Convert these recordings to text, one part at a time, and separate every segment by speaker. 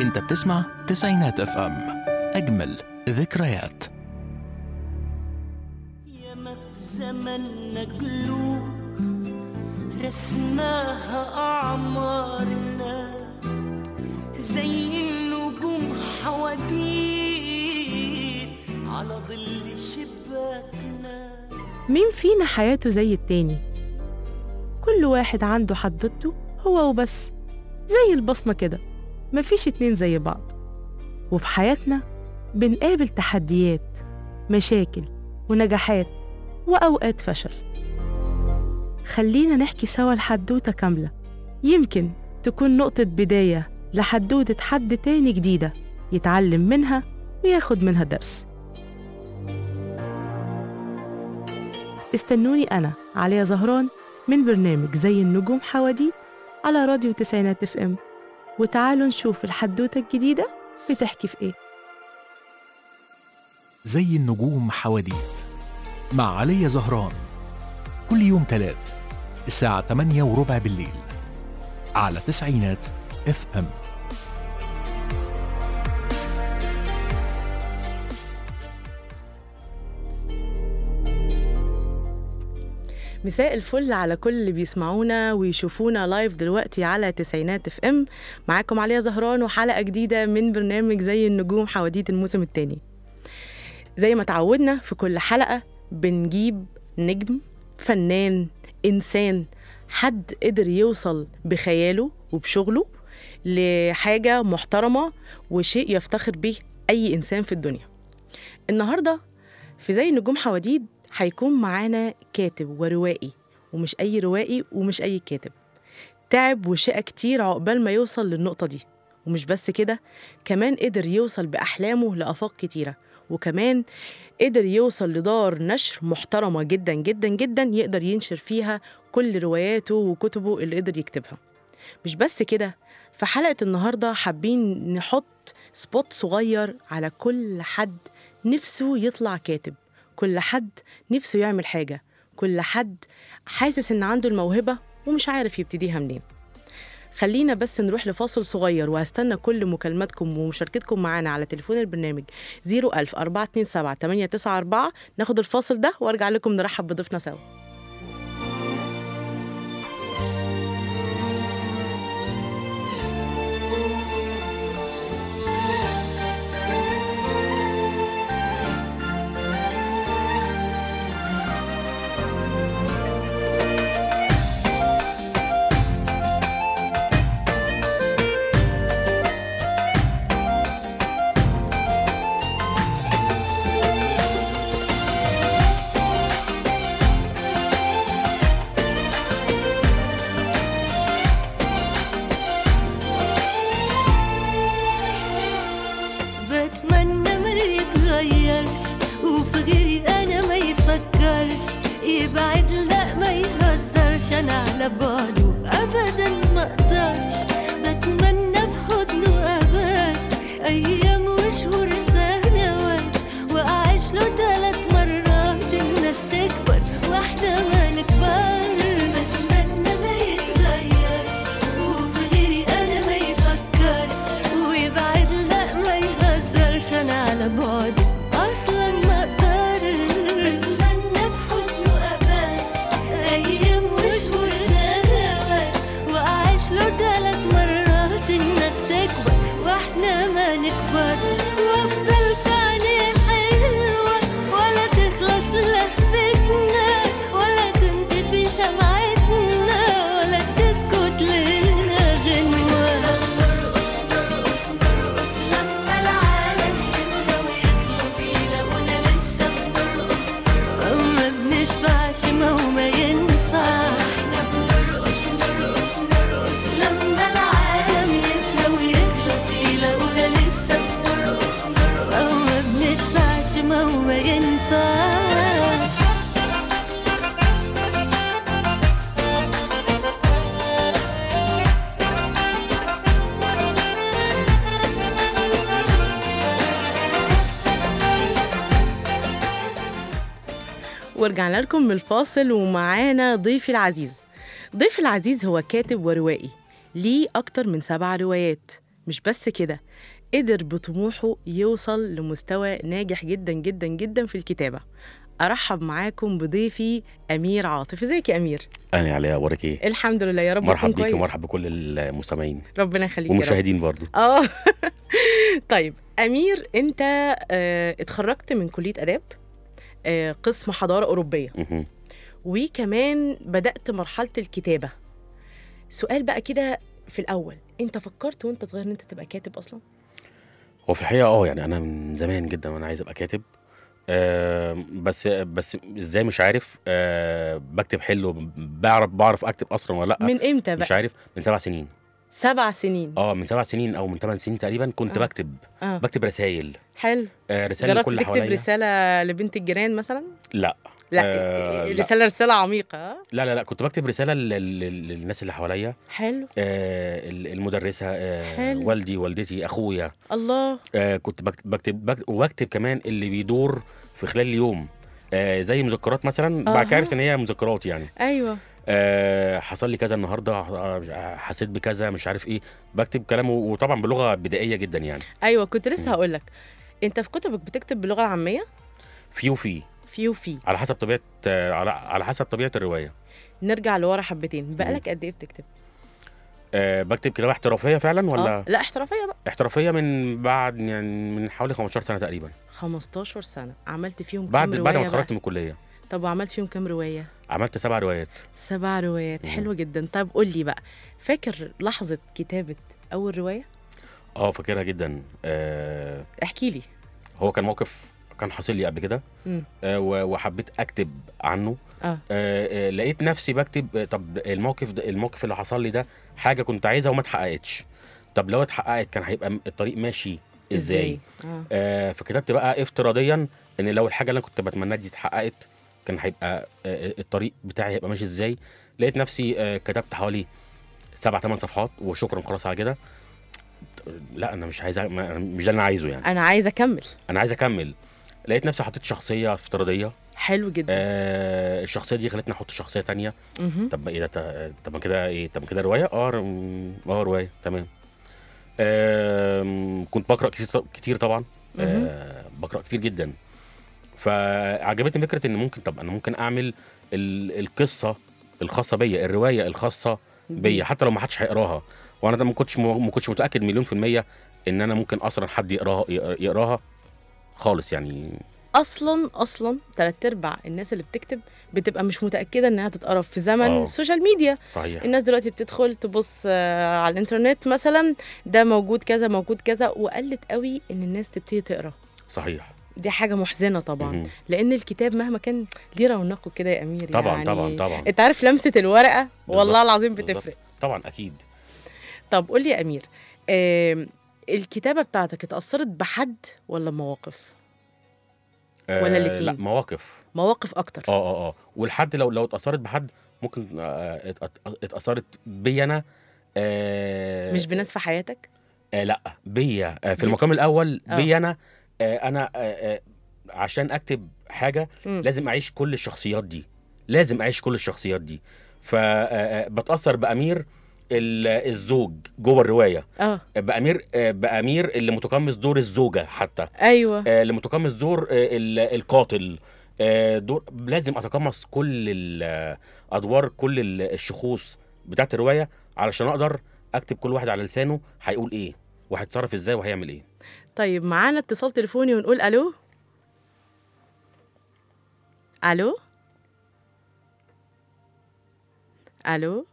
Speaker 1: انت بتسمع تسعينات اف ام اجمل ذكريات
Speaker 2: ياما في زمننا قلوب رسماها أعمارنا زي النجوم حواديت على ظل شباكنا
Speaker 3: مين فينا حياته زي التاني كل واحد عنده حدوته هو وبس زي البصمة كده مفيش اتنين زي بعض وفي حياتنا بنقابل تحديات مشاكل ونجاحات وأوقات فشل خلينا نحكي سوا الحدوتة كاملة يمكن تكون نقطة بداية لحدوتة حد تاني جديدة يتعلم منها وياخد منها درس استنوني أنا عليا زهران من برنامج زي النجوم حواديت على راديو تسعينات اف ام وتعالوا نشوف الحدوتة الجديدة بتحكي في ايه
Speaker 1: زي النجوم حواديت مع علي زهران كل يوم تلات الساعة 8 وربع بالليل على تسعينات اف ام
Speaker 3: مساء الفل على كل اللي بيسمعونا ويشوفونا لايف دلوقتي على تسعينات اف ام معاكم عليا زهران وحلقة جديدة من برنامج زي النجوم حواديت الموسم الثاني زي ما تعودنا في كل حلقة بنجيب نجم فنان إنسان حد قدر يوصل بخياله وبشغله لحاجة محترمة وشيء يفتخر به أي إنسان في الدنيا النهاردة في زي النجوم حواديت هيكون معانا كاتب وروائي ومش أي روائي ومش أي كاتب تعب وشقى كتير عقبال ما يوصل للنقطة دي ومش بس كده كمان قدر يوصل بأحلامه لآفاق كتيرة وكمان قدر يوصل لدار نشر محترمة جدا جدا جدا يقدر ينشر فيها كل رواياته وكتبه اللي قدر يكتبها مش بس كده في حلقة النهاردة حابين نحط سبوت صغير على كل حد نفسه يطلع كاتب كل حد نفسه يعمل حاجة كل حد حاسس إن عنده الموهبة ومش عارف يبتديها منين خلينا بس نروح لفاصل صغير وهستنى كل مكالماتكم ومشاركتكم معانا على تليفون البرنامج 01000 427 894 ناخد الفاصل ده وارجع لكم نرحب بضيفنا سوا
Speaker 2: بتمنى ما يتغيرش وفي غيري انا ما يفكرش يبعد لا ما يهزرش انا على بعده ابدا ما اقدرش بتمنى في حضنه ابات ايام وشهور سنوات واعيش له ثلاث مرات الناس تكبر واحده ما نكبر بتمنى ما يتغيرش وفي غيري انا ما يفكرش ويبعد لا ما يهزرش انا على بعد اصلا ما اقدرش بتمنى في حضنه ابات ايام وشهور سنوات واعيش له ثلاث مرات الناس تكبر واحنا ما نكبرش وافضل في عينيه حلوه ولا تخلص لهفتنا ولا تنطفي شمعتنا ولا تسكت لنا غنوه نرقص نرقص نرقص لما العالم يفنى ويخلص يلاقونا لسه بنرقص نرقص ما بنشبعش ما هو ما ينفعش احنا بنرقص نرقص نرقص لما العالم يفنى ويخلص يلاقونا لسه بنرقص نرقص ما بنشبعش ما هو ما ينفعش
Speaker 3: ورجعنا لكم من الفاصل ومعانا ضيفي العزيز ضيفي العزيز هو كاتب وروائي ليه أكتر من سبع روايات مش بس كده قدر بطموحه يوصل لمستوى ناجح جدا جدا جدا في الكتابة أرحب معاكم بضيفي أمير عاطف ازيك يا أمير
Speaker 4: انا عليا اخبارك ايه
Speaker 3: الحمد لله يا رب
Speaker 4: مرحب
Speaker 3: تكون
Speaker 4: بيكي
Speaker 3: كويس.
Speaker 4: ومرحب بكل المستمعين
Speaker 3: ربنا يخليك يا رب.
Speaker 4: والمشاهدين برضو
Speaker 3: اه طيب امير انت آه اتخرجت من كليه اداب آه قسم حضاره اوروبيه
Speaker 4: مهم.
Speaker 3: وكمان بدات مرحله الكتابه سؤال بقى كده في الاول انت فكرت وانت صغير ان انت تبقى كاتب اصلا
Speaker 4: هو في الحقيقه اه يعني انا من زمان جدا وانا عايز ابقى كاتب آه بس بس ازاي مش عارف آه بكتب حلو بعرف بعرف اكتب اصلا ولا لا
Speaker 3: من امتى
Speaker 4: مش
Speaker 3: بقى
Speaker 4: عارف من سبع سنين
Speaker 3: سبع سنين
Speaker 4: اه من سبع سنين او من ثمان سنين تقريبا كنت
Speaker 3: آه.
Speaker 4: بكتب
Speaker 3: اه
Speaker 4: بكتب رسائل
Speaker 3: حلو
Speaker 4: آه رسائل
Speaker 3: جربت
Speaker 4: لكل
Speaker 3: تكتب
Speaker 4: حواليا
Speaker 3: رساله لبنت الجيران مثلا
Speaker 4: لا
Speaker 3: لا
Speaker 4: آه، لا.
Speaker 3: رساله رساله عميقه آه؟
Speaker 4: لا لا لا كنت بكتب رساله لل- لل- للناس اللي حواليا
Speaker 3: حلو
Speaker 4: آه المدرسه آه
Speaker 3: حلو.
Speaker 4: والدي والدتي اخويا
Speaker 3: الله
Speaker 4: آه كنت بكتب, بكتب, بكتب وبكتب كمان اللي بيدور في خلال اليوم آه زي مذكرات مثلا بعد
Speaker 3: أها.
Speaker 4: كده عرفت ان هي مذكرات يعني
Speaker 3: ايوه
Speaker 4: آه حصل لي كذا النهارده آه، حسيت بكذا مش عارف ايه بكتب كلام و- وطبعا بلغه بدائيه جدا يعني
Speaker 3: ايوه كنت لسه
Speaker 4: مم.
Speaker 3: هقول لك انت في كتبك بتكتب باللغه العاميه
Speaker 4: في وفي
Speaker 3: في وفي
Speaker 4: على حسب طبيعه آه على على حسب طبيعه الروايه
Speaker 3: نرجع لورا حبتين بقالك قد ايه بتكتب
Speaker 4: آه بكتب كتابه احترافيه فعلا ولا
Speaker 3: آه. لا احترافيه بقى
Speaker 4: احترافيه من بعد يعني من حوالي 15 سنه تقريبا
Speaker 3: 15 سنه عملت فيهم
Speaker 4: بعد
Speaker 3: كام
Speaker 4: بعد ما
Speaker 3: روايه
Speaker 4: اتخرجت
Speaker 3: بقى؟
Speaker 4: من الكليه
Speaker 3: طب وعملت فيهم كام روايه
Speaker 4: عملت سبع روايات
Speaker 3: سبع روايات
Speaker 4: مم.
Speaker 3: حلوه جدا طب قول لي بقى فاكر لحظه كتابه اول روايه
Speaker 4: اه فاكرها جدا آه
Speaker 3: احكي لي
Speaker 4: هو كان موقف كان حاصل لي قبل كده
Speaker 3: مم.
Speaker 4: آه، و- وحبيت اكتب عنه
Speaker 3: اه
Speaker 4: آه، آه، لقيت نفسي بكتب آه، طب الموقف ده الموقف اللي حصل لي ده حاجه كنت عايزها وما اتحققتش طب لو اتحققت كان هيبقى م- الطريق ماشي ازاي
Speaker 3: اه
Speaker 4: آه فكتبت بقى افتراضيا ان لو الحاجه اللي انا كنت بتمناها دي اتحققت كان هيبقى آه، الطريق بتاعي هيبقى ماشي ازاي لقيت نفسي آه، كتبت حوالي سبع ثمان صفحات وشكرا خلاص على كده لا انا مش عايز أ- ما- مش ده اللي انا عايزه يعني
Speaker 3: انا عايزه اكمل
Speaker 4: انا عايز اكمل لقيت نفسي حطيت شخصيه افتراضيه
Speaker 3: حلو جدا
Speaker 4: آه الشخصيه دي خلتني احط شخصيه تانية
Speaker 3: مهم.
Speaker 4: طب ايه ده ت- طب ما كده ايه طب ما كده روايه اه ر- م- اه روايه تمام آم، كنت بقرا كتير كتير طبعا
Speaker 3: مهم.
Speaker 4: آه بقرا كتير جدا فعجبتني فكره ان ممكن طب انا ممكن اعمل ال- القصه الخاصه بيا الروايه الخاصه بيا حتى لو ما حدش هيقراها وانا ده ما كنتش م- ما كنتش متاكد مليون في الميه ان انا ممكن اصلا حد يقراها يقراها خالص يعني
Speaker 3: اصلا اصلا تلات ارباع الناس اللي بتكتب بتبقى مش متاكده انها تتقرا في زمن
Speaker 4: آه.
Speaker 3: السوشيال ميديا
Speaker 4: صحيح
Speaker 3: الناس دلوقتي بتدخل تبص آه، على الانترنت مثلا ده موجود كذا موجود كذا وقلت قوي ان الناس تبتدي تقرا
Speaker 4: صحيح
Speaker 3: دي حاجه محزنه طبعا
Speaker 4: مهم.
Speaker 3: لان الكتاب مهما كان ليه رونقه كده يا امير
Speaker 4: طبعا
Speaker 3: يعني
Speaker 4: طبعا طبعا
Speaker 3: انت عارف لمسه الورقه والله
Speaker 4: بالظبط،
Speaker 3: العظيم
Speaker 4: بالظبط.
Speaker 3: بتفرق
Speaker 4: طبعا اكيد
Speaker 3: طب قول لي يا امير آم، الكتابه بتاعتك اتاثرت بحد ولا مواقف ولا
Speaker 4: آه
Speaker 3: الاتنين؟
Speaker 4: لا مواقف
Speaker 3: مواقف اكتر
Speaker 4: اه اه اه والحد لو لو اتاثرت بحد ممكن آه ات- ات- اتاثرت بيا انا آه
Speaker 3: مش بناس في حياتك
Speaker 4: آه لا بيا آه في
Speaker 3: بي-
Speaker 4: المقام الاول
Speaker 3: آه.
Speaker 4: بيا انا آه انا آه آه عشان اكتب حاجه
Speaker 3: مم.
Speaker 4: لازم اعيش كل الشخصيات دي لازم اعيش كل الشخصيات دي فبتاثر بامير ال- الزوج جوه الروايه
Speaker 3: اه
Speaker 4: بامير آه، بامير اللي متقمص دور الزوجه حتى
Speaker 3: ايوه
Speaker 4: آه، اللي متقمص دور آه، ال- القاتل آه، دور لازم اتقمص كل ال- ادوار كل ال- الشخوص بتاعت الروايه علشان اقدر اكتب كل واحد على لسانه هيقول ايه وهيتصرف ازاي وهيعمل ايه
Speaker 3: طيب معانا اتصال تليفوني ونقول الو الو الو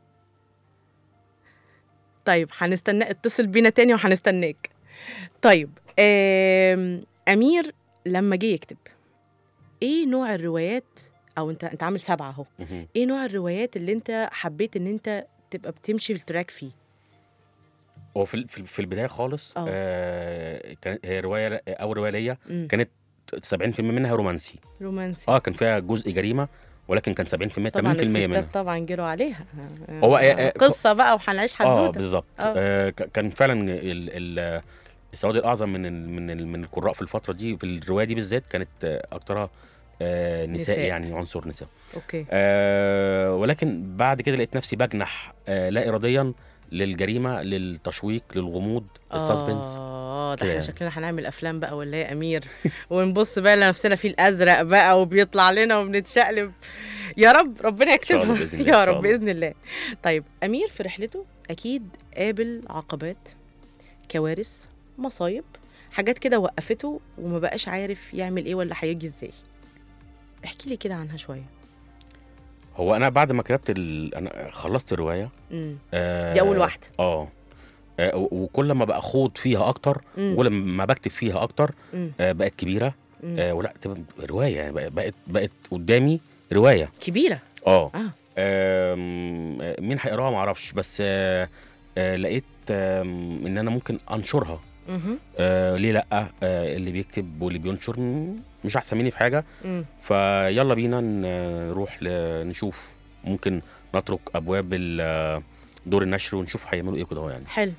Speaker 3: طيب هنستنى اتصل بينا تاني وهنستناك طيب آم، امير لما جه يكتب ايه نوع الروايات او انت انت عامل سبعه اهو
Speaker 4: مهم.
Speaker 3: ايه نوع الروايات اللي انت حبيت ان انت تبقى بتمشي في التراك فيه
Speaker 4: هو في ال- في ال- في البدايه خالص
Speaker 3: آه.
Speaker 4: آه كانت هي روايه اول روايه ليا
Speaker 3: مم.
Speaker 4: كانت 70% منها رومانسي
Speaker 3: رومانسي
Speaker 4: اه كان فيها جزء جريمه ولكن كان 70% 80%
Speaker 3: طبعا
Speaker 4: منها
Speaker 3: الستات طبعا جروا عليها
Speaker 4: هو- آه، آه،
Speaker 3: قصه بقى وهنعيش
Speaker 4: اه
Speaker 3: حدوته
Speaker 4: بالظبط
Speaker 3: آه.
Speaker 4: آه ك- كان فعلا ال ال السواد الاعظم من ال من ال من القراء في الفتره دي في الروايه دي بالذات كانت آه، اكترها آه نساء
Speaker 3: نساء.
Speaker 4: يعني عنصر نساء
Speaker 3: اوكي
Speaker 4: آه ولكن بعد كده لقيت نفسي بجنح آه لا اراديا للجريمه للتشويق للغموض السسبنس
Speaker 3: اه ده
Speaker 4: كده
Speaker 3: احنا
Speaker 4: يعني.
Speaker 3: شكلنا هنعمل افلام بقى ولا ايه يا امير ونبص بقى لنفسنا في الازرق بقى وبيطلع لنا وبنتشقلب يا رب ربنا
Speaker 4: شاء الله
Speaker 3: يكتبها
Speaker 4: بإذن الله،
Speaker 3: يا
Speaker 4: إن شاء
Speaker 3: رب
Speaker 4: الله.
Speaker 3: باذن الله طيب امير في رحلته اكيد قابل عقبات كوارث مصايب حاجات كده وقفته وما بقاش عارف يعمل ايه ولا هيجي ازاي احكي لي كده عنها شويه
Speaker 4: هو انا بعد ما كتبت ال... انا خلصت الروايه
Speaker 3: امم
Speaker 4: آه
Speaker 3: دي اول واحده
Speaker 4: اه آه، و- وكل ما بقى خوض فيها اكتر
Speaker 3: مم.
Speaker 4: وكل ما بكتب فيها اكتر
Speaker 3: مم.
Speaker 4: آه بقت كبيره
Speaker 3: مم.
Speaker 4: آه ولا تبقى روايه يعني بقت- بقت بقت قدامي روايه
Speaker 3: كبيره
Speaker 4: اه
Speaker 3: اه
Speaker 4: آم، آه، مين هيقراها ما اعرفش بس آه آه لقيت آم، ان انا ممكن انشرها
Speaker 3: مهم.
Speaker 4: آه ليه لا آه اللي بيكتب واللي بينشر م- مش احسن مني في حاجه
Speaker 3: مم.
Speaker 4: فيلا بينا ن- نروح ل- نشوف ممكن نترك ابواب ال- دور النشر ونشوف هيعملوا ايه كده أهو يعني
Speaker 3: حلو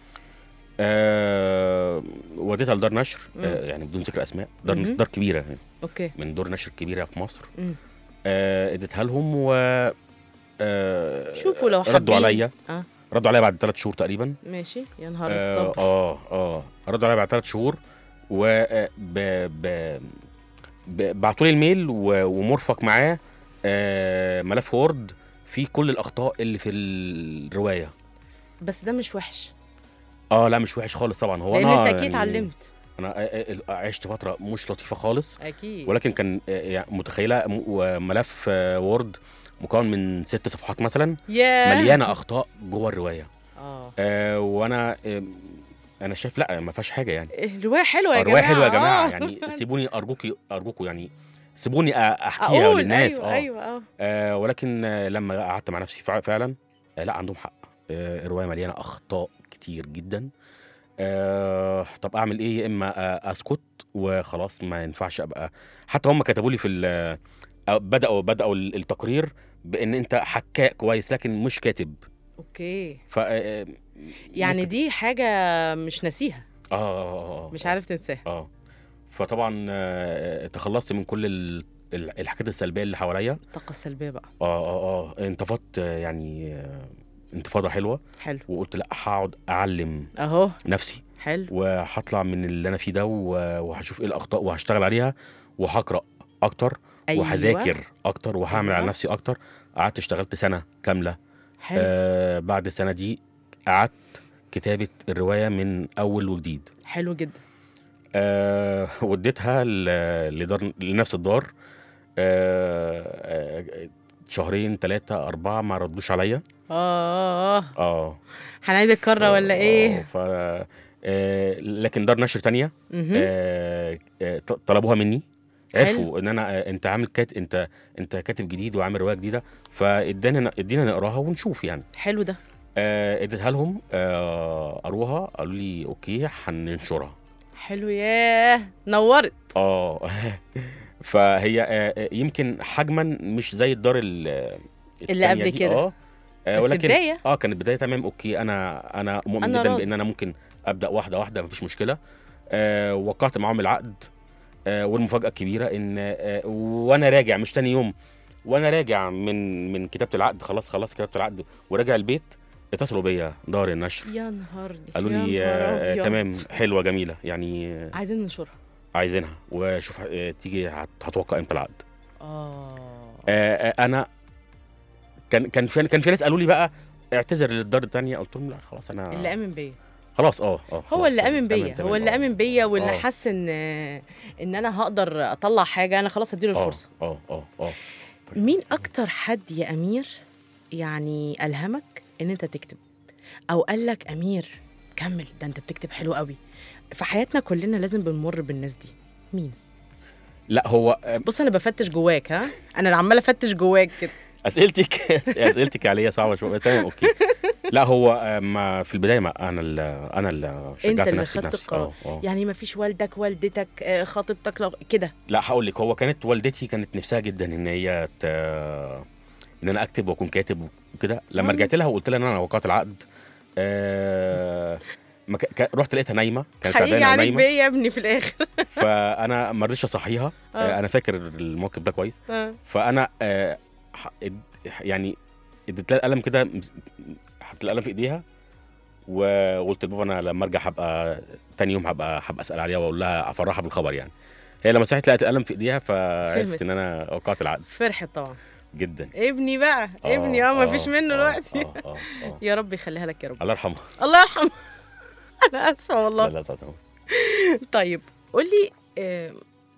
Speaker 4: آه وديتها لدار نشر
Speaker 3: مم.
Speaker 4: آه يعني بدون ذكر اسماء دار,
Speaker 3: مهم.
Speaker 4: دار كبيره يعني
Speaker 3: اوكي
Speaker 4: من دور نشر كبيره في مصر
Speaker 3: مم.
Speaker 4: آه اديتها لهم و آه
Speaker 3: شوفوا لو
Speaker 4: ردوا
Speaker 3: حابين.
Speaker 4: عليا
Speaker 3: اه
Speaker 4: ردوا عليا بعد ثلاث شهور تقريبا
Speaker 3: ماشي يا نهار
Speaker 4: اه
Speaker 3: الصبر
Speaker 4: اه, آه ردوا عليا بعد ثلاث شهور و آه، ب ب ب- بعتوا لي الميل و- ومرفق معاه آه ملف وورد فيه كل الاخطاء اللي في الروايه
Speaker 3: بس ده مش وحش
Speaker 4: اه لا مش وحش خالص طبعا هو
Speaker 3: لان
Speaker 4: انا
Speaker 3: انت اكيد
Speaker 4: يعني
Speaker 3: اتعلمت
Speaker 4: انا آه، آه، عشت فتره مش لطيفه خالص
Speaker 3: اكيد
Speaker 4: ولكن كان آه، يعني متخيله م- وملف آه، وورد مكون من ست صفحات مثلا
Speaker 3: ياه
Speaker 4: مليانه اخطاء جوه الروايه
Speaker 3: اه
Speaker 4: آه وانا آه انا شايف لا ما فيهاش حاجه يعني
Speaker 3: الروايه حلوه يا
Speaker 4: الروايه
Speaker 3: جماعه
Speaker 4: حلوه يا جماعه
Speaker 3: آه.
Speaker 4: يعني سيبوني ارجوكي ارجوكم يعني سيبوني أ- احكيها
Speaker 3: اقول
Speaker 4: للناس
Speaker 3: ايوه ايوه اه
Speaker 4: آه ولكن آه لما قعدت مع نفسي فع- فعلا آه لا عندهم حق آه الروايه مليانه اخطاء كتير جدا آه طب اعمل ايه يا اما آه اسكت وخلاص ما ينفعش ابقى حتى هم كتبوا لي في ال- آه، بداوا بداوا التقرير بان انت حكاء كويس لكن مش كاتب
Speaker 3: اوكي
Speaker 4: ف آه،
Speaker 3: يعني
Speaker 4: ممكن-
Speaker 3: دي حاجه مش ناسيها
Speaker 4: اه اه آه،
Speaker 3: مش
Speaker 4: آه.
Speaker 3: عارف تنساها
Speaker 4: اه فطبعا آه، تخلصت من كل ال- ال- الحاجات السلبيه اللي حواليا
Speaker 3: الطاقه السلبيه بقى
Speaker 4: اه اه اه انتفضت آه، يعني آه، انتفاضه حلوه
Speaker 3: حلو
Speaker 4: وقلت لا هقعد اعلم
Speaker 3: اهو
Speaker 4: نفسي
Speaker 3: حلو
Speaker 4: وهطلع من اللي انا فيه ده و- وهشوف ايه الاخطاء وهشتغل عليها وهقرا اكتر
Speaker 3: أيوة.
Speaker 4: وهذاكر اكتر وهعمل على
Speaker 3: أيوة.
Speaker 4: نفسي اكتر قعدت اشتغلت سنه كامله
Speaker 3: حلو
Speaker 4: آه بعد السنه دي قعدت كتابه الروايه من اول وجديد
Speaker 3: حلو جدا
Speaker 4: آه وديتها ل- لدار لنفس الدار آه آه شهرين ثلاثة أربعة ما ردوش عليا
Speaker 3: اه اه
Speaker 4: اه
Speaker 3: هنعيد الكره ولا
Speaker 4: آه،
Speaker 3: ايه
Speaker 4: ف آه لكن دار نشر تانية
Speaker 3: مهم.
Speaker 4: آه آه ط- طلبوها مني
Speaker 3: حلو.
Speaker 4: عرفوا ان انا آه انت عامل كات انت انت كاتب جديد وعامل روايه جديده فادانا ادينا نقراها ونشوف يعني
Speaker 3: حلو ده
Speaker 4: آه اديتها لهم آه قروها قالوا لي اوكي هننشرها
Speaker 3: حلو ياه نورت
Speaker 4: اه فهي آه، آه، يمكن حجما مش زي الدار ال- التانية
Speaker 3: قبل
Speaker 4: دي،
Speaker 3: كده.
Speaker 4: اه آه،
Speaker 3: بس
Speaker 4: ولكن
Speaker 3: بداية.
Speaker 4: اه كانت بدايه تمام اوكي انا انا مؤمن
Speaker 3: أنا
Speaker 4: جدا
Speaker 3: راضي.
Speaker 4: بان انا ممكن ابدا واحده واحده مفيش مشكله آه وقعت معاهم العقد آه والمفاجاه الكبيره ان آه وانا راجع مش تاني يوم وانا راجع من من كتابه العقد خلاص خلاص كتبت العقد وراجع البيت اتصلوا بيا دار النشر
Speaker 3: يا نهار
Speaker 4: قالوا
Speaker 3: يا
Speaker 4: لي
Speaker 3: نهار
Speaker 4: آه
Speaker 3: أبيض.
Speaker 4: تمام حلوه جميله يعني آه،
Speaker 3: عايزين ننشرها
Speaker 4: عايزينها وشوف آه، تيجي هت- هتوقع امتى العقد
Speaker 3: اه
Speaker 4: آه، آه، انا كان كان في كان في ناس قالوا لي بقى اعتذر للدار الثانيه قلت لهم لا خلاص انا
Speaker 3: اللي امن بيا
Speaker 4: خلاص اه اه خلاص،
Speaker 3: هو اللي
Speaker 4: آه،
Speaker 3: امن
Speaker 4: تمام،
Speaker 3: بيا
Speaker 4: تمام،
Speaker 3: هو اللي
Speaker 4: آه.
Speaker 3: امن بيا واللي
Speaker 4: آه.
Speaker 3: حس ان ان انا هقدر اطلع حاجه انا خلاص هديله
Speaker 4: اه
Speaker 3: الفرصه
Speaker 4: اه اه اه
Speaker 3: مين اكتر حد يا امير يعني الهمك ان انت تكتب او قال لك امير كمل ده انت بتكتب حلو قوي في حياتنا كلنا لازم بنمر بالناس دي مين
Speaker 4: لا هو آه،
Speaker 3: بص انا بفتش جواك ها انا اللي عماله افتش جواك كده
Speaker 4: اسئلتك اسئلتك عليا صعبه شويه تمام اوكي لا هو آه، ما في البدايه ما انا اللي انا اللي
Speaker 3: انت
Speaker 4: شجعت
Speaker 3: اللي
Speaker 4: نفسي
Speaker 3: خدت
Speaker 4: بنفسي
Speaker 3: القرار
Speaker 4: اه اه
Speaker 3: يعني ما فيش والدك والدتك آه، خطيبتك لو كده
Speaker 4: لا هقول لك هو كانت والدتي كانت نفسها جدا ان هي ت... ان انا اكتب واكون كاتب وكده لما
Speaker 3: آه.
Speaker 4: رجعت لها وقلت لها ان انا وقعت العقد آه... ما ك... ك... رحت لقيتها نايمه كانت
Speaker 3: هيجي
Speaker 4: تعبانه
Speaker 3: عليك
Speaker 4: ونايمه
Speaker 3: بيا يا ابني في الاخر
Speaker 4: فانا ما رضيتش اصحيها
Speaker 3: آه.
Speaker 4: آه. انا فاكر الموقف ده كويس
Speaker 3: آه.
Speaker 4: فانا آه... ح- اد- يعني اديت لها القلم كده مس- حطيت القلم في ايديها وقلت لبابا انا لما ارجع هبقى تاني يوم هبقى هبقى اسال عليها واقول لها افرحها بالخبر يعني هي لما صحيت لقت القلم في ايديها فعرفت
Speaker 3: فهمت.
Speaker 4: ان انا وقعت العقد
Speaker 3: فرحت طبعا
Speaker 4: جدا
Speaker 3: ابني بقى ابني اه ما فيش منه
Speaker 4: آه،
Speaker 3: دلوقتي
Speaker 4: آه، آه، آه.
Speaker 3: يا رب يخليها لك يا رب
Speaker 4: الله يرحمها
Speaker 3: الله يرحمه انا اسفه
Speaker 4: لا
Speaker 3: والله
Speaker 4: لا طبعا
Speaker 3: طيب قولي آه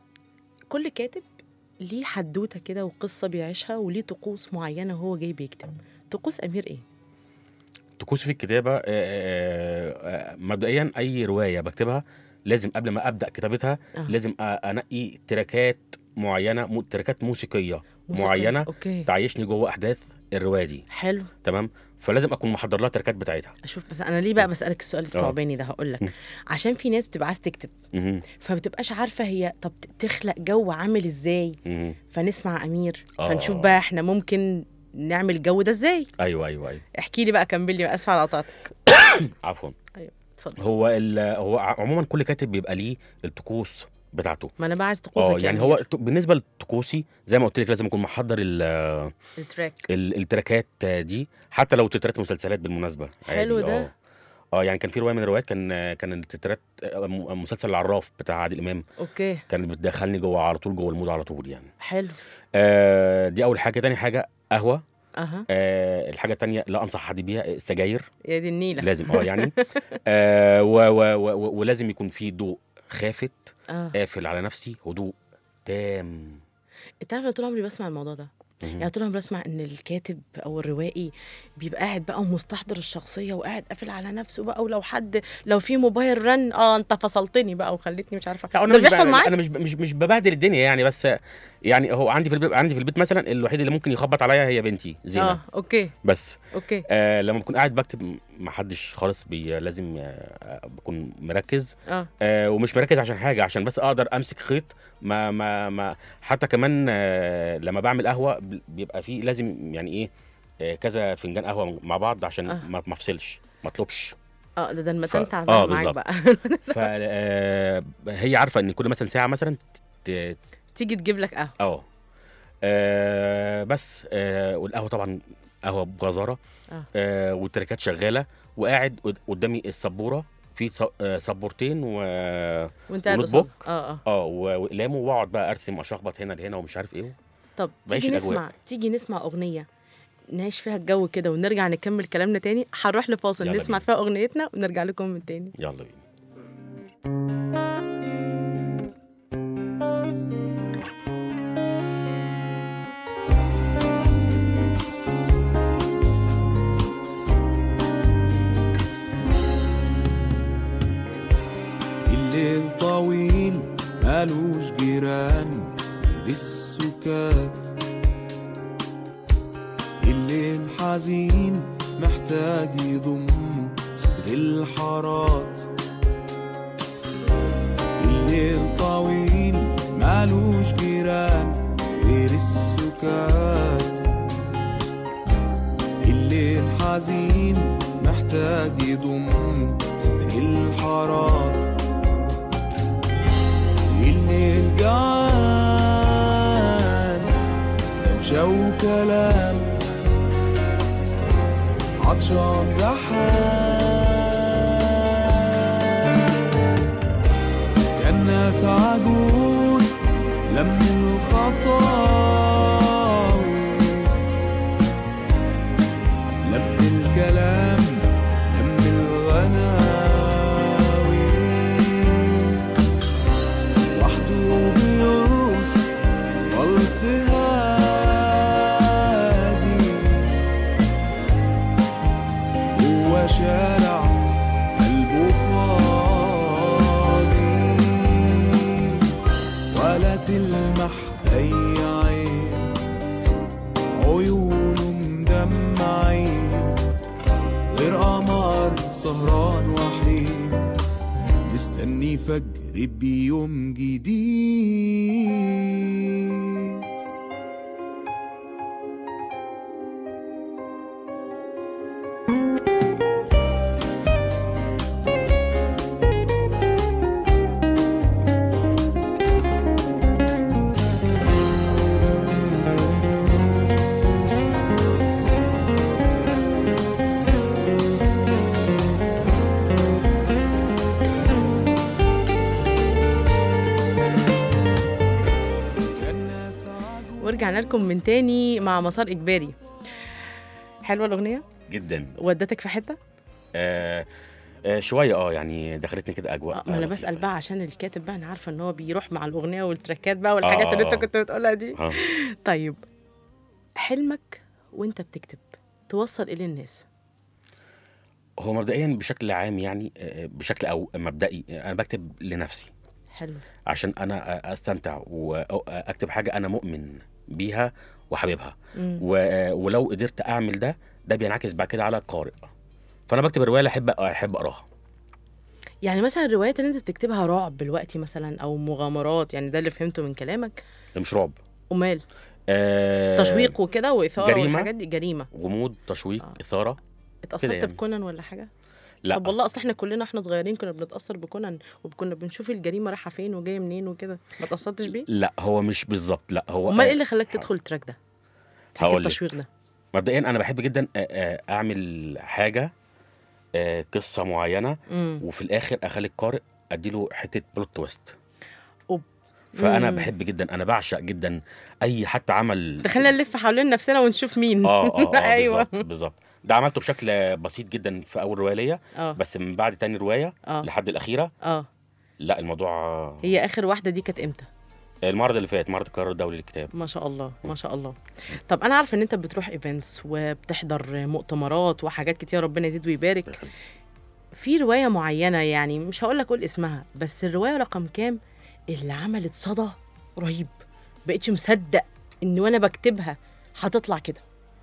Speaker 3: كل كاتب ليه حدوته كده وقصه بيعيشها وليه طقوس معينه وهو جاي بيكتب طقوس امير ايه
Speaker 4: طقوسي في الكتابه آه، آه، آه، مبدئيا اي روايه بكتبها لازم قبل ما ابدا كتابتها
Speaker 3: آه.
Speaker 4: لازم أ- انقي تراكات معينه مو- تراكات موسيقيه
Speaker 3: موسيقى.
Speaker 4: معينه
Speaker 3: اوكي
Speaker 4: تعيشني جوه احداث الروايه دي
Speaker 3: حلو
Speaker 4: تمام فلازم اكون محضر لها التراكات بتاعتها
Speaker 3: اشوف بس انا ليه بقى بسالك السؤال
Speaker 4: آه.
Speaker 3: الثعباني ده هقول لك
Speaker 4: م.
Speaker 3: عشان في ناس بتبقى عايز تكتب
Speaker 4: مهم.
Speaker 3: فما بتبقاش عارفه هي طب تخلق جو عامل ازاي
Speaker 4: مهم.
Speaker 3: فنسمع امير
Speaker 4: آه.
Speaker 3: فنشوف بقى احنا ممكن نعمل الجو ده ازاي
Speaker 4: ايوه ايوه ايوه
Speaker 3: احكي لي بقى كمل لي اسف على قطعتك
Speaker 4: عفوا
Speaker 3: اتفضل
Speaker 4: هو ال- هو ع- عموما كل كاتب بيبقى ليه الطقوس بتاعته
Speaker 3: ما انا بقى عايز طقوسك
Speaker 4: اه
Speaker 3: يا
Speaker 4: يعني
Speaker 3: أمير.
Speaker 4: هو الط- بالنسبه لطقوسي زي ما قلت لك لازم اكون محضر ال-
Speaker 3: التراك
Speaker 4: ال- التراكات دي حتى لو تترات مسلسلات بالمناسبه
Speaker 3: حلو
Speaker 4: عادي،
Speaker 3: ده.
Speaker 4: اه اه يعني كان في روايه من الروايات كان كان التترات آه، م- مسلسل العراف بتاع عادل امام
Speaker 3: اوكي
Speaker 4: كانت بتدخلني جوه على طول جوه المود على طول يعني
Speaker 3: حلو
Speaker 4: آه دي اول حاجه تاني حاجه قهوه
Speaker 3: اها
Speaker 4: آه الحاجه التانية لا انصح حد بيها السجاير
Speaker 3: يا دي النيله
Speaker 4: لازم اه يعني آه و و و و ولازم يكون في ضوء خافت
Speaker 3: اه
Speaker 4: قافل على نفسي هدوء تام
Speaker 3: انت عارف انا طول عمري بسمع الموضوع ده
Speaker 4: مهم.
Speaker 3: يعني طول عمري بسمع ان الكاتب او الروائي بيبقى قاعد بقى ومستحضر الشخصيه وقاعد قافل على نفسه بقى ولو حد لو في موبايل رن اه انت فصلتني بقى وخلتني مش عارفه
Speaker 4: لا
Speaker 3: ده
Speaker 4: انا مش
Speaker 3: بيحصل
Speaker 4: ب-
Speaker 3: معاك
Speaker 4: انا مش مش مش ببهدل الدنيا يعني بس يعني هو عندي في البيت عندي في البيت مثلا الوحيد اللي ممكن يخبط عليا هي بنتي زينه
Speaker 3: اه اوكي
Speaker 4: بس
Speaker 3: اوكي
Speaker 4: آه لما بكون قاعد بكتب ما حدش خالص بي لازم آه بكون مركز
Speaker 3: اه
Speaker 4: آه ومش مركز عشان حاجه عشان بس اقدر امسك خيط ما ما ما حتى كمان آه لما بعمل قهوه ب- بيبقى فيه لازم يعني ايه آه كذا فنجان قهوه مع بعض عشان
Speaker 3: آه.
Speaker 4: ما ما افصلش ما اطلبش
Speaker 3: اه ده ده المثل
Speaker 4: ف-
Speaker 3: تعبان
Speaker 4: آه،
Speaker 3: معاك
Speaker 4: بالظبط.
Speaker 3: بقى
Speaker 4: فهي عارفه ان كل مثلا ساعه مثلا ت-
Speaker 3: تيجي تجيب لك قهوه
Speaker 4: اه آه، بس آه والقهوه طبعا قهوه بغزاره
Speaker 3: آه.
Speaker 4: آه والتراكات شغاله وقاعد قد- قدامي السبوره في ص- آه، سبورتين و
Speaker 3: وانت قاعد
Speaker 4: ونوت
Speaker 3: قصاد
Speaker 4: بوك.
Speaker 3: اه اه
Speaker 4: اه و- واقلام واقعد بقى ارسم اشخبط هنا لهنا ومش عارف ايه
Speaker 3: طب
Speaker 4: بعيش
Speaker 3: تيجي
Speaker 4: الأجواء.
Speaker 3: نسمع تيجي نسمع اغنيه نعيش فيها الجو كده ونرجع نكمل كلامنا تاني هنروح لفاصل
Speaker 4: يلا
Speaker 3: نسمع
Speaker 4: بينا.
Speaker 3: فيها اغنيتنا ونرجع لكم من تاني
Speaker 4: يلا بينا
Speaker 5: الليل طويل مالوش جيران غير السكات الليل حزين محتاج يضمه صدر الحارات الليل طويل مالوش جيران غير السكات الليل حزين محتاج يضمه صدر الحارات الليل جعان دوشة وكلام عطشان زحام كان ناس عجوز لم الخطاوي لم الكلام لم الغناوي وحده بيرقص رقص هادي هو شارع قلبه فاضي ولا تلمح أي عين عيونه مدمعين غير قمر سهران وحيد مستني فجر بيوم جديد
Speaker 3: ورجعنا لكم من تاني مع مسار اجباري حلوه الاغنيه
Speaker 4: جدا
Speaker 3: ودتك في حته
Speaker 4: آه آه شويه اه يعني دخلتني كده اجواء
Speaker 3: آه، ما انا
Speaker 4: لطيفة.
Speaker 3: بسال بقى عشان الكاتب بقى انا عارفه ان هو بيروح مع الاغنيه والتراكات بقى والحاجات اللي انت
Speaker 4: آه.
Speaker 3: كنت بتقولها دي
Speaker 4: آه.
Speaker 3: طيب حلمك وانت بتكتب توصل ايه للناس
Speaker 4: هو مبدئيا بشكل عام يعني آه، بشكل او مبدئي آه، انا بكتب لنفسي
Speaker 3: حلو
Speaker 4: عشان انا استمتع واكتب حاجه انا مؤمن بيها وحاببها
Speaker 3: مم.
Speaker 4: و- ولو قدرت اعمل ده ده بينعكس بعد كده على القارئ فانا بكتب الروايه اللي احب احب اقراها
Speaker 3: يعني مثلا الروايات اللي انت بتكتبها رعب دلوقتي مثلا او مغامرات يعني ده اللي فهمته من كلامك
Speaker 4: مش رعب
Speaker 3: امال
Speaker 4: آه
Speaker 3: تشويق وكده واثاره
Speaker 4: جريمة.
Speaker 3: والحاجات دي جريمه
Speaker 4: غموض تشويق
Speaker 3: آه.
Speaker 4: اثاره
Speaker 3: اتاثرت
Speaker 4: يعني.
Speaker 3: بكونان ولا حاجه
Speaker 4: لا
Speaker 3: طب والله اصل احنا كلنا احنا صغيرين كنا بنتاثر بكونان وكنا بنشوف الجريمه رايحه فين وجايه منين وكده ما اتاثرتش بيه
Speaker 4: لا هو مش بالظبط لا هو
Speaker 3: امال ايه
Speaker 4: آه،
Speaker 3: اللي خلاك تدخل التراك ده تراك
Speaker 4: هقول لك.
Speaker 3: التشويق ده
Speaker 4: مبدئيا انا بحب جدا آه، آه، اعمل حاجه آه، قصه معينه
Speaker 3: امم
Speaker 4: وفي الاخر اخلي القارئ اديله حته بلوت تويست
Speaker 3: أوب.
Speaker 4: فانا
Speaker 3: مم.
Speaker 4: بحب جدا انا بعشق جدا اي حتى عمل
Speaker 3: دخلنا نلف حوالين نفسنا ونشوف مين
Speaker 4: اه اه, آه
Speaker 3: ايوه
Speaker 4: بالظبط بالظبط ده عملته بشكل بسيط جدا في اول روايه ليا
Speaker 3: اه
Speaker 4: بس من بعد تاني روايه
Speaker 3: اه
Speaker 4: لحد الاخيره
Speaker 3: اه
Speaker 4: لا الموضوع آه،
Speaker 3: هي اخر واحده دي كانت امتى
Speaker 4: المعرض اللي فات معرض القرار الدولي للكتاب
Speaker 3: ما شاء الله ما شاء الله طب انا عارفه ان انت بتروح ايفنتس وبتحضر مؤتمرات وحاجات كتير ربنا يزيد ويبارك في روايه معينه يعني مش هقول لك قول اسمها بس الروايه رقم كام اللي عملت صدى رهيب بقيتش مصدق ان وانا بكتبها هتطلع كده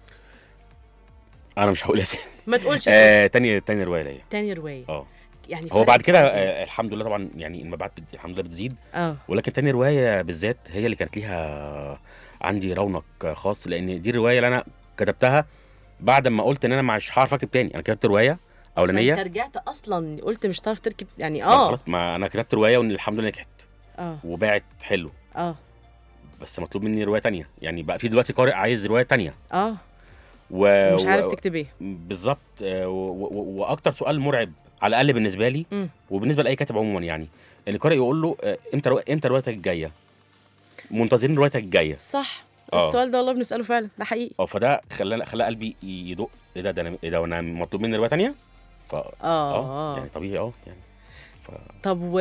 Speaker 4: انا مش هقول اسامي
Speaker 3: ما تقولش
Speaker 4: آه تاني تاني روايه ليا
Speaker 3: تاني روايه
Speaker 4: اه
Speaker 3: يعني
Speaker 4: هو
Speaker 3: فرق
Speaker 4: بعد كده
Speaker 3: كبير.
Speaker 4: آه الحمد لله طبعا يعني المبيعات بت- الحمد لله بتزيد
Speaker 3: اه
Speaker 4: ولكن تاني روايه بالذات هي اللي كانت ليها عندي رونق خاص لان دي الروايه اللي انا كتبتها بعد ما قلت ان انا مش هعرف اكتب تاني انا كتبت روايه
Speaker 3: ما انت
Speaker 4: اولانيه
Speaker 3: رجعت اصلا قلت مش هتعرف تركب يعني
Speaker 4: ما
Speaker 3: اه
Speaker 4: خلاص ما انا كتبت روايه وان الحمد لله نجحت
Speaker 3: اه
Speaker 4: وباعت حلو
Speaker 3: اه
Speaker 4: بس مطلوب مني روايه تانية يعني بقى في دلوقتي قارئ عايز روايه تانية
Speaker 3: اه
Speaker 4: و...
Speaker 3: مش عارف
Speaker 4: و-
Speaker 3: تكتب ايه
Speaker 4: بالظبط آه، و... و... واكتر سؤال مرعب على الاقل بالنسبه لي
Speaker 3: مم.
Speaker 4: وبالنسبه لاي كاتب عموما يعني ان القارئ يقول له آه، امتى رو... امتى روايتك الجايه منتظرين روايتك الجايه
Speaker 3: صح
Speaker 4: آه.
Speaker 3: السؤال ده والله بنساله فعلا ده حقيقي
Speaker 4: اه فده خلى خلى قلبي يدق ايه ده ده انا ايه ده وانا مطلوب مني روايه تانية ف
Speaker 3: اه
Speaker 4: اه
Speaker 3: اه
Speaker 4: يعني طبيعي اه يعني ف...
Speaker 3: طب و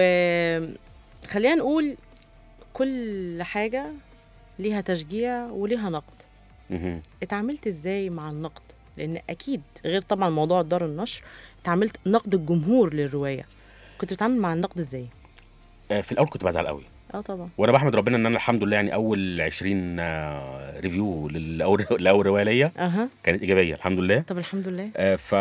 Speaker 3: خلينا نقول كل حاجة ليها تشجيع وليها نقد
Speaker 4: مهم.
Speaker 3: اتعاملت ازاي مع النقد لان اكيد غير طبعا موضوع دار النشر اتعاملت نقد الجمهور للرواية كنت بتتعامل مع النقد ازاي
Speaker 4: آه، في الاول كنت بزعل قوي
Speaker 3: اه طبعا
Speaker 4: وانا بحمد ربنا ان انا الحمد لله يعني اول 20 آه، ريفيو للاول لاول روايه ليا
Speaker 3: اها
Speaker 4: كانت ايجابيه الحمد لله
Speaker 3: طب الحمد لله
Speaker 4: آه، ف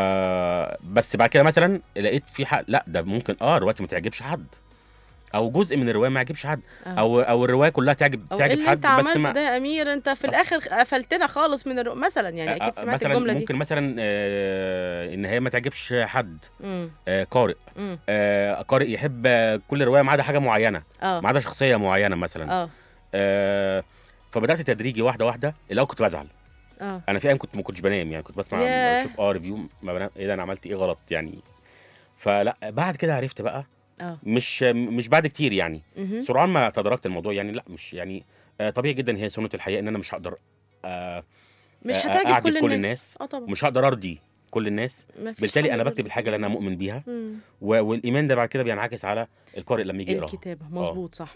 Speaker 4: بس بعد كده مثلا لقيت في حق لا ده ممكن اه روايتي ما تعجبش حد او جزء من الروايه ما يعجبش حد
Speaker 3: آه.
Speaker 4: او او الروايه كلها تعجب
Speaker 3: او
Speaker 4: تعجب
Speaker 3: اللي
Speaker 4: حد
Speaker 3: انت
Speaker 4: بس
Speaker 3: عملته
Speaker 4: ما
Speaker 3: ده يا امير انت في الاخر قفلتنا خالص من الرو... مثلا يعني اكيد
Speaker 4: آه،
Speaker 3: سمعت
Speaker 4: مثلا
Speaker 3: الجمله دي
Speaker 4: ممكن مثلا آه، ان هي ما تعجبش حد
Speaker 3: امم
Speaker 4: آه، قارئ
Speaker 3: امم
Speaker 4: آه، قارئ يحب آه، كل روايه ما عدا حاجه معينه
Speaker 3: اه
Speaker 4: ما عدا شخصيه معينه مثلا
Speaker 3: اه
Speaker 4: آه، فبدات تدريجي واحده واحده الاول كنت بزعل
Speaker 3: اه
Speaker 4: انا في ايام كنت ما كنتش بنام يعني كنت بسمع
Speaker 3: ياه.
Speaker 4: بشوف اه ريفيو ما بنام ايه ده انا عملت ايه غلط يعني فلا بعد كده عرفت بقى
Speaker 3: اه
Speaker 4: مش مش بعد كتير يعني
Speaker 3: مهم.
Speaker 4: سرعان ما تدركت الموضوع يعني لا مش يعني آه طبيعي جدا هي سنه الحياه ان انا مش هقدر آه
Speaker 3: مش
Speaker 4: آه،
Speaker 3: هتعجب
Speaker 4: أعجب
Speaker 3: كل,
Speaker 4: كل
Speaker 3: الناس.
Speaker 4: الناس.
Speaker 3: اه طبعا
Speaker 4: مش هقدر ارضي كل الناس
Speaker 3: مفيش
Speaker 4: بالتالي
Speaker 3: حد
Speaker 4: انا
Speaker 3: يرضي
Speaker 4: بكتب الحاجه اللي انا
Speaker 3: كل الناس.
Speaker 4: مؤمن بيها
Speaker 3: مم.
Speaker 4: و- والايمان ده بعد كده بينعكس على القارئ لما يجي يقراها
Speaker 3: الكتابة مظبوط صح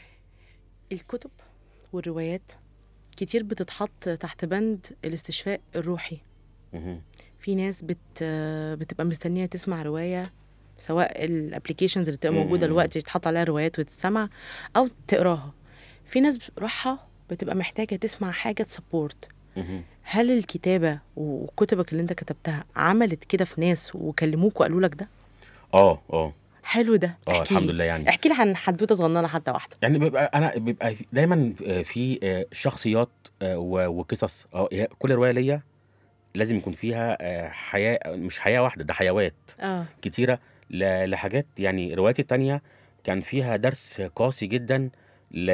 Speaker 3: الكتب والروايات كتير بتتحط تحت بند الاستشفاء الروحي
Speaker 4: مهم.
Speaker 3: في ناس بت بتبقى مستنية تسمع رواية سواء الابلكيشنز اللي بتبقى موجودة
Speaker 4: مم.
Speaker 3: دلوقتي تحط عليها روايات وتتسمع أو تقراها في ناس روحها بتبقى محتاجة تسمع حاجة تسبورت
Speaker 4: مهم.
Speaker 3: هل الكتابة وكتبك اللي انت كتبتها عملت كده في ناس وكلموك وقالوا لك ده؟
Speaker 4: اه اه
Speaker 3: حلو ده
Speaker 4: اه
Speaker 3: احكي
Speaker 4: الحمد
Speaker 3: لي.
Speaker 4: لله يعني
Speaker 3: احكي لي عن حدوته صغننه حتى واحده
Speaker 4: يعني بيبقى انا بيبقى في- دايما آه، في آه، شخصيات آه، و- وقصص اه هي كل روايه ليا لازم يكون فيها آه، حياه مش حياه واحده ده حيوات
Speaker 3: اه
Speaker 4: كتيره ل- لحاجات يعني رواياتي التانية كان فيها درس قاسي جدا ل...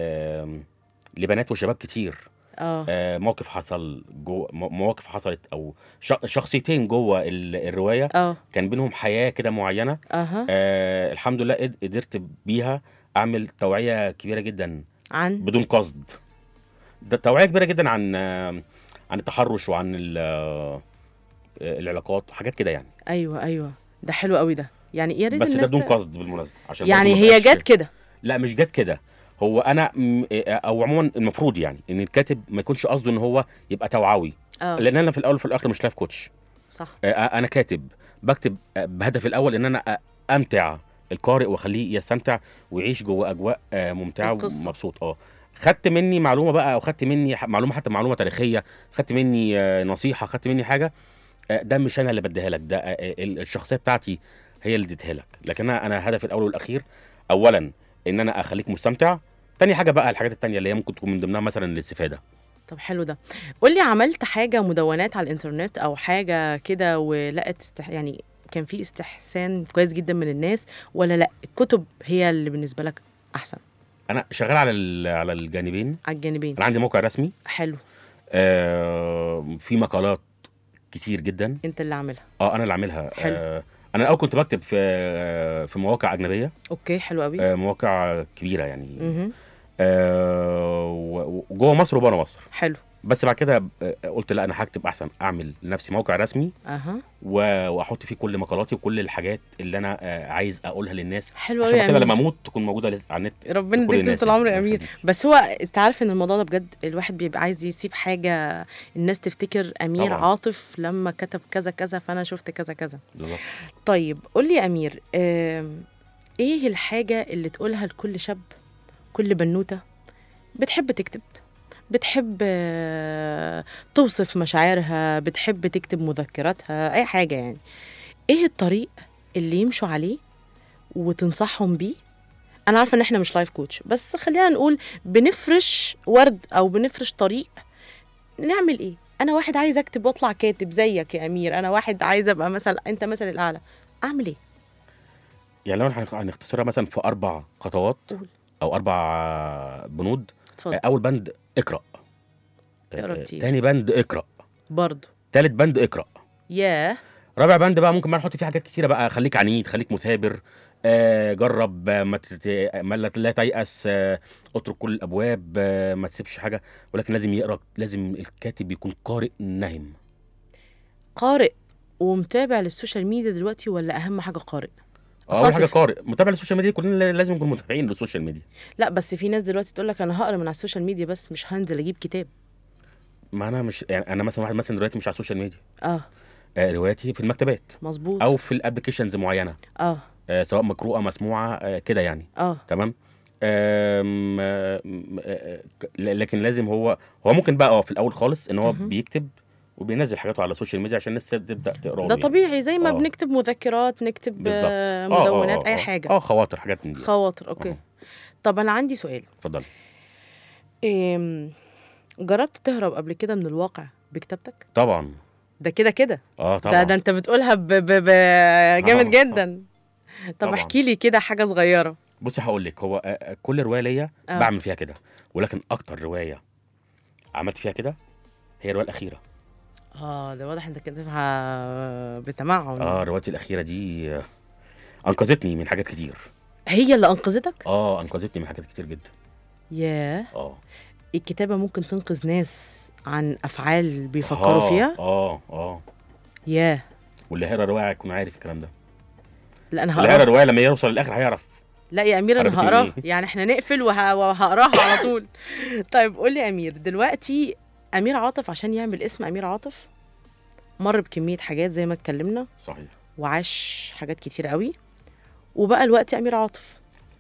Speaker 4: لبنات وشباب كتير
Speaker 3: اه
Speaker 4: آه، موقف حصل جو مو- مواقف حصلت او ش... شخصيتين جوه ال- الروايه
Speaker 3: اه
Speaker 4: كان بينهم حياه كده معينه
Speaker 3: اها
Speaker 4: آه الحمد لله قد- قدرت بيها اعمل توعيه كبيره جدا
Speaker 3: عن
Speaker 4: بدون قصد ده توعيه كبيره جدا عن آه، عن التحرش وعن ال- آه، العلاقات وحاجات كده يعني
Speaker 3: ايوه ايوه ده حلو قوي ده يعني يا ريت
Speaker 4: بس ده
Speaker 3: الناس
Speaker 4: بدون
Speaker 3: ت-
Speaker 4: قصد بالمناسبه عشان
Speaker 3: يعني
Speaker 4: برضه ما
Speaker 3: هي
Speaker 4: بقاش-
Speaker 3: جت كده
Speaker 4: لا مش جت كده هو انا م- او عموما المفروض يعني ان الكاتب ما يكونش قصده ان هو يبقى توعوي
Speaker 3: اه
Speaker 4: لان انا في الاول وفي الاخر مش لايف كوتش
Speaker 3: صح
Speaker 4: آه، انا كاتب بكتب آه، بهدف الاول ان انا أ- امتع القارئ واخليه يستمتع ويعيش جوه اجواء آه، ممتعه
Speaker 3: القصة.
Speaker 4: ومبسوط اه خدت مني معلومه بقى او خدت مني ح- معلومه حتى معلومه تاريخيه خدت مني آه، نصيحه خدت مني حاجه آه، ده مش انا اللي بديها لك ده آه، آه، ال- الشخصيه بتاعتي هي اللي اديتها لك لكن انا انا هدفي الاول والاخير اولا ان انا اخليك مستمتع تاني حاجه بقى الحاجات التانية اللي هي ممكن تكون من ضمنها مثلا الاستفاده
Speaker 3: طب حلو ده قول لي عملت حاجه مدونات على الانترنت او حاجه كده ولقت استح... يعني كان في استحسان كويس جدا من الناس ولا لا الكتب هي اللي بالنسبه لك احسن
Speaker 4: انا شغال على ال- على الجانبين
Speaker 3: على الجانبين
Speaker 4: انا عندي موقع رسمي
Speaker 3: حلو
Speaker 4: آه في مقالات كتير جدا
Speaker 3: انت اللي عاملها
Speaker 4: اه انا اللي عاملها
Speaker 3: حلو.
Speaker 4: آه انا الاول كنت بكتب في آه في مواقع اجنبيه
Speaker 3: اوكي حلو قوي
Speaker 4: آه مواقع كبيره يعني
Speaker 3: مهم.
Speaker 4: آه و- وجوه مصر وبره مصر
Speaker 3: حلو
Speaker 4: بس بعد كده آه، قلت لا انا هكتب احسن اعمل لنفسي موقع رسمي
Speaker 3: اها
Speaker 4: و- واحط فيه كل مقالاتي وكل الحاجات اللي انا آه، عايز اقولها للناس
Speaker 3: حلو
Speaker 4: عشان
Speaker 3: قوي
Speaker 4: بعد
Speaker 3: يا
Speaker 4: كده لما
Speaker 3: امير
Speaker 4: اموت تكون موجوده لس- على النت
Speaker 3: ربنا
Speaker 4: لكل
Speaker 3: يديك
Speaker 4: الناس
Speaker 3: طول العمر يا
Speaker 4: يعني.
Speaker 3: امير
Speaker 4: الله يخليك.
Speaker 3: بس هو انت عارف ان الموضوع ده بجد الواحد بيبقى عايز يسيب حاجه الناس تفتكر امير
Speaker 4: طبعاً.
Speaker 3: عاطف لما كتب كذا كذا فانا شفت كذا كذا
Speaker 4: بالظبط
Speaker 3: طيب قول لي يا امير آم، ايه الحاجه اللي تقولها لكل شاب كل بنوته بتحب تكتب بتحب آه، توصف مشاعرها بتحب تكتب مذكراتها اي حاجه يعني ايه الطريق اللي يمشوا عليه وتنصحهم بيه انا عارفه ان احنا مش لايف كوتش بس خلينا نقول بنفرش ورد او بنفرش طريق نعمل ايه انا واحد عايز اكتب واطلع كاتب زيك يا امير انا واحد عايز ابقى مثلا انت مثل الاعلى اعمل ايه
Speaker 4: يعني لو هنخ- هنختصرها مثلا في اربع خطوات
Speaker 3: قول.
Speaker 4: او اربع بنود
Speaker 3: اتفضل
Speaker 4: اول بند اقرا
Speaker 3: اقرا
Speaker 4: آه،
Speaker 3: كتير.
Speaker 4: تاني بند اقرا
Speaker 3: برضه
Speaker 4: تالت بند اقرا
Speaker 3: ياه
Speaker 4: رابع بند بقى ممكن بقى نحط فيه حاجات كتيره بقى خليك عنيد خليك مثابر آه جرب آه، ما تت... ما لا لا تيأس آه اترك كل الابواب آه ما تسيبش حاجه ولكن لازم يقرا لازم الكاتب يكون قارئ نهم
Speaker 3: قارئ ومتابع للسوشيال ميديا دلوقتي ولا اهم حاجه قارئ أصلاً
Speaker 4: اول حاجه
Speaker 3: تف-
Speaker 4: قارئ متابع للسوشيال ميديا كلنا لازم نكون متابعين للسوشيال ميديا
Speaker 3: لا بس في ناس دلوقتي تقول لك انا هقرا من على السوشيال ميديا بس مش هنزل اجيب كتاب
Speaker 4: ما انا مش يعني انا مثلا واحد مثلا دلوقتي مش على السوشيال ميديا
Speaker 3: اه
Speaker 4: آه رواياتي في المكتبات
Speaker 3: مظبوط
Speaker 4: او في الابلكيشنز معينه
Speaker 3: اه
Speaker 4: آه سواء مقروءه مسموعه آه كده يعني
Speaker 3: اه
Speaker 4: تمام آم، آه، م- آه، ك- ل- لكن لازم هو هو ممكن بقى اه في الاول خالص ان هو
Speaker 3: مهم.
Speaker 4: بيكتب وبينزل حاجاته على السوشيال ميديا عشان الناس تبدا تقرا
Speaker 3: ده طبيعي زي ما
Speaker 4: آه.
Speaker 3: بنكتب مذكرات نكتب
Speaker 4: بالظبط
Speaker 3: آه،
Speaker 4: آه، آه،
Speaker 3: مدونات
Speaker 4: آه،
Speaker 3: اي
Speaker 4: آه.
Speaker 3: حاجه
Speaker 4: اه خواطر حاجات من دي
Speaker 3: خواطر اوكي
Speaker 4: آه.
Speaker 3: طب انا عندي سؤال
Speaker 4: اتفضل
Speaker 3: إيه جربت تهرب قبل كده من الواقع بكتابتك
Speaker 4: طبعا
Speaker 3: ده كده كده
Speaker 4: اه
Speaker 3: ده
Speaker 4: طبعا
Speaker 3: ده انت بتقولها ب... ب... ب... جامد
Speaker 4: آه.
Speaker 3: جدا طب
Speaker 4: طبعاً.
Speaker 3: احكي لي كده حاجه صغيره
Speaker 4: بصي هقول لك هو آه، آه، كل روايه ليا
Speaker 3: آه.
Speaker 4: بعمل فيها كده ولكن اكتر روايه عملت فيها كده هي الروايه الاخيره
Speaker 3: اه ده واضح انت كاتبها بتمعن
Speaker 4: اه روايتي الاخيره دي آه، انقذتني من حاجات كتير
Speaker 3: هي اللي انقذتك
Speaker 4: اه انقذتني من حاجات كتير جدا
Speaker 3: ياه
Speaker 4: اه
Speaker 3: الكتابه ممكن تنقذ ناس عن افعال بيفكروا
Speaker 4: آه،
Speaker 3: فيها
Speaker 4: اه اه
Speaker 3: ياه
Speaker 4: واللي هيقرا روايه هيكون عارف الكلام ده
Speaker 3: لا انا
Speaker 4: اللي هيقرا
Speaker 3: هقراها
Speaker 4: روايه لما يوصل للاخر هيعرف
Speaker 3: لا يا امير انا
Speaker 4: حضرتك
Speaker 3: هقراها
Speaker 4: إيه؟
Speaker 3: يعني احنا نقفل وه... وهقراها على طول طيب قول لي يا امير دلوقتي امير عاطف عشان يعمل اسم امير عاطف مر بكميه حاجات زي ما اتكلمنا
Speaker 4: صحيح
Speaker 3: وعاش حاجات كتير قوي وبقى الوقت امير عاطف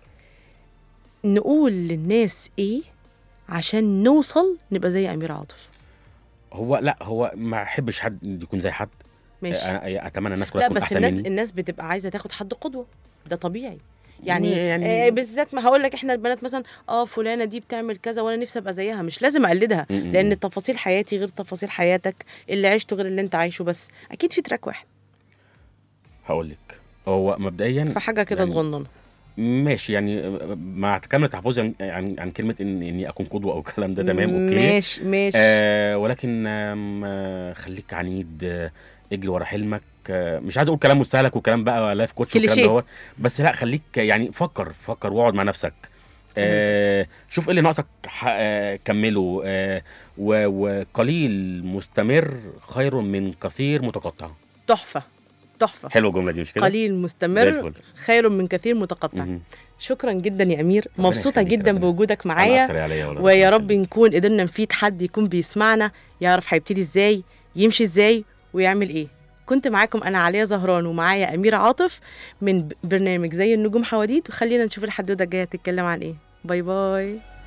Speaker 3: نقول للناس ايه عشان نوصل نبقى زي امير عاطف
Speaker 4: هو لا هو ما احبش حد يكون زي حد
Speaker 3: ماشي
Speaker 4: انا اتمنى الناس كلها
Speaker 3: لا
Speaker 4: تكون
Speaker 3: بس
Speaker 4: احسن
Speaker 3: الناس
Speaker 4: مني
Speaker 3: الناس بتبقى عايزه تاخد حد قدوه ده طبيعي يعني,
Speaker 4: يعني-
Speaker 3: يعني آه بالذات ما هقول لك احنا البنات مثلا اه فلانه دي بتعمل كذا وانا نفسي ابقى زيها مش لازم اقلدها
Speaker 4: م- م-
Speaker 3: لان
Speaker 4: م.
Speaker 3: تفاصيل حياتي غير تفاصيل حياتك اللي عشته غير اللي انت عايشه بس اكيد في تراك واحد
Speaker 4: هقول لك هو مبدئيا
Speaker 3: فحاجه كده
Speaker 4: يعني
Speaker 3: صغننه
Speaker 4: ماشي يعني مع كامل تحفظي عن, عن, عن كلمه إن اني اكون قدوه او الكلام ده تمام اوكي
Speaker 3: ماشي ماشي
Speaker 4: آه ولكن آم، آه خليك عنيد آه اجري ورا حلمك آه مش عايز اقول كلام مستهلك وكلام بقى لايف كوتش والكلام
Speaker 3: كليشيه.
Speaker 4: دوت بس لا خليك يعني فكر فكر واقعد مع نفسك آه شوف ايه اللي ناقصك ح- آه كمله آه و- وقليل مستمر خير من كثير متقطع
Speaker 3: تحفه تحفه
Speaker 4: حلوه الجمله دي مش كده
Speaker 3: قليل
Speaker 4: زي
Speaker 3: مستمر
Speaker 4: الفل.
Speaker 3: خير من كثير متقطع
Speaker 4: مهم.
Speaker 3: شكرا جدا يا امير
Speaker 4: ربنا
Speaker 3: مبسوطه
Speaker 4: يخليك،
Speaker 3: جدا
Speaker 4: ربنا-
Speaker 3: بوجودك
Speaker 4: أنا
Speaker 3: معايا
Speaker 4: أكتر يا عليا والله،
Speaker 3: ويا
Speaker 4: ربنا
Speaker 3: رب
Speaker 4: يخليك.
Speaker 3: نكون قدرنا نفيد حد يكون بيسمعنا يعرف هيبتدي ازاي يمشي ازاي ويعمل ايه كنت معاكم انا عليا زهران ومعايا اميره عاطف من ب- برنامج زي النجوم حواديت وخلينا نشوف الحدوته الجايه تتكلم عن ايه باي باي